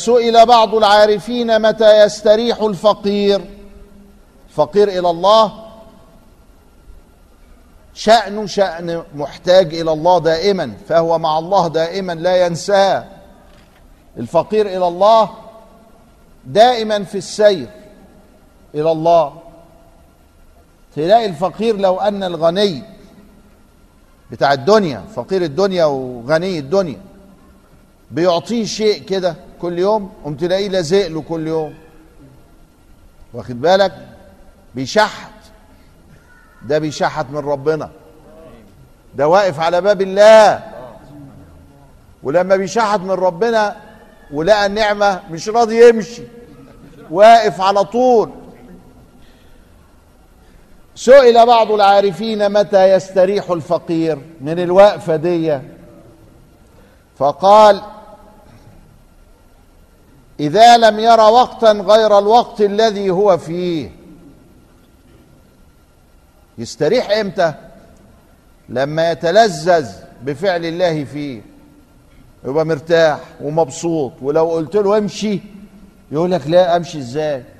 سئل بعض العارفين متى يستريح الفقير فقير الى الله شأنه شأن محتاج الى الله دائما فهو مع الله دائما لا ينساه الفقير الى الله دائما في السير الى الله تلاقي الفقير لو ان الغني بتاع الدنيا فقير الدنيا وغني الدنيا بيعطيه شيء كده كل يوم قوم تلاقيه لازق له كل يوم واخد بالك بيشحت ده بيشحت من ربنا ده واقف على باب الله ولما بيشحت من ربنا ولقى النعمة مش راضي يمشي واقف على طول سئل بعض العارفين متى يستريح الفقير من الوقفة دي فقال إذا لم ير وقتا غير الوقت الذي هو فيه يستريح امتى لما يتلذذ بفعل الله فيه يبقى مرتاح ومبسوط ولو قلت له امشي يقول لك لا امشي ازاي